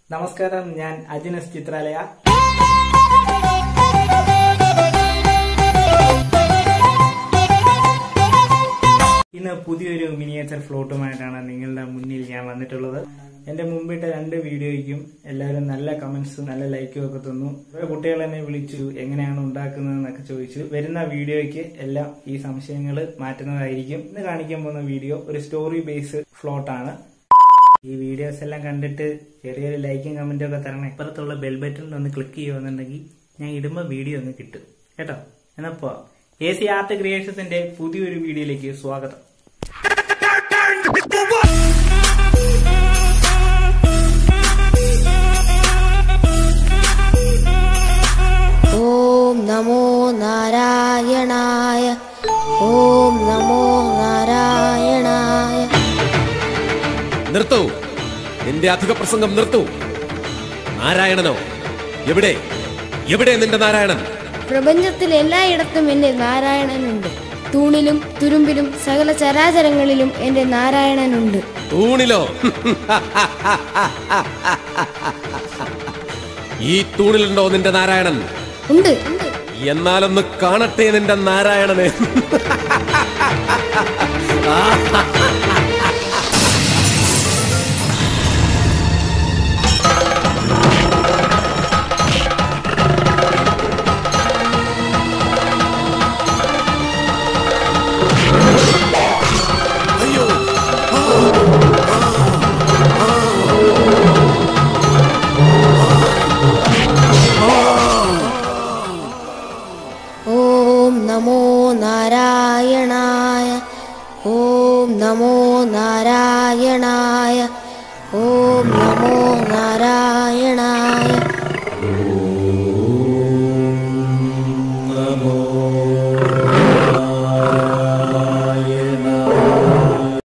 നമസ്കാരം ഞാൻ അജിനസ് ചിത്രാലയ ഇന്ന് പുതിയൊരു മിനിയേച്ചർ ഫ്ലോട്ടുമായിട്ടാണ് നിങ്ങളുടെ മുന്നിൽ ഞാൻ വന്നിട്ടുള്ളത് എന്റെ മുമ്പിട്ട രണ്ട് വീഡിയോയ്ക്കും എല്ലാവരും നല്ല കമന്റ്സും നല്ല ലൈക്കും ഒക്കെ തന്നു കുറെ കുട്ടികൾ എന്നെ വിളിച്ചു എങ്ങനെയാണ് ഉണ്ടാക്കുന്നതെന്നൊക്കെ ചോദിച്ചു വരുന്ന വീഡിയോയ്ക്ക് എല്ലാം ഈ സംശയങ്ങൾ മാറ്റുന്നതായിരിക്കും ഇന്ന് കാണിക്കാൻ പോകുന്ന വീഡിയോ ഒരു സ്റ്റോറി ബേസ് ഫ്ലോട്ടാണ് ഈ വീഡിയോസ് എല്ലാം കണ്ടിട്ട് ചെറിയൊരു ലൈക്കും കമന്റും ഒക്കെ തരണേ ഇപ്പുറത്തുള്ള ബെൽ ബട്ടണിൽ ഒന്ന് ക്ലിക്ക് ചെയ്യുമെന്നുണ്ടെങ്കിൽ ഞാൻ ഇടുമ്പോൾ വീഡിയോ ഒന്ന് കിട്ടും കേട്ടോ എന്നപ്പോ എ സി ആർട്ട് ക്രിയേഷൻസിന്റെ പുതിയൊരു വീഡിയോയിലേക്ക് സ്വാഗതം ഓം നമോ നാരായണായ ഓം നമോ നാരായണായ നിർത്തൂ നിന്റെ അധിക പ്രസംഗം നിർത്തൂ നാരായണനോ എവിടെ എവിടെ നിന്റെ നാരായണൻ പ്രപഞ്ചത്തിൽ എല്ലായിടത്തും എന്റെ നാരായണനുണ്ട് തൂണിലും തുരുമ്പിലും സകല ചരാചരങ്ങളിലും എന്റെ നാരായണനുണ്ട് തൂണിലോ ഈ തൂണിലുണ്ടോ നിന്റെ നാരായണൻ ഉണ്ട് ഉണ്ട് എന്നാലൊന്ന് കാണട്ടെ നിന്റെ നാരായണന് അയ്യോ ഓം നമോ നാരായണായ ഓം നമോ നാരായണായ ഓം നമോ നാരായണായ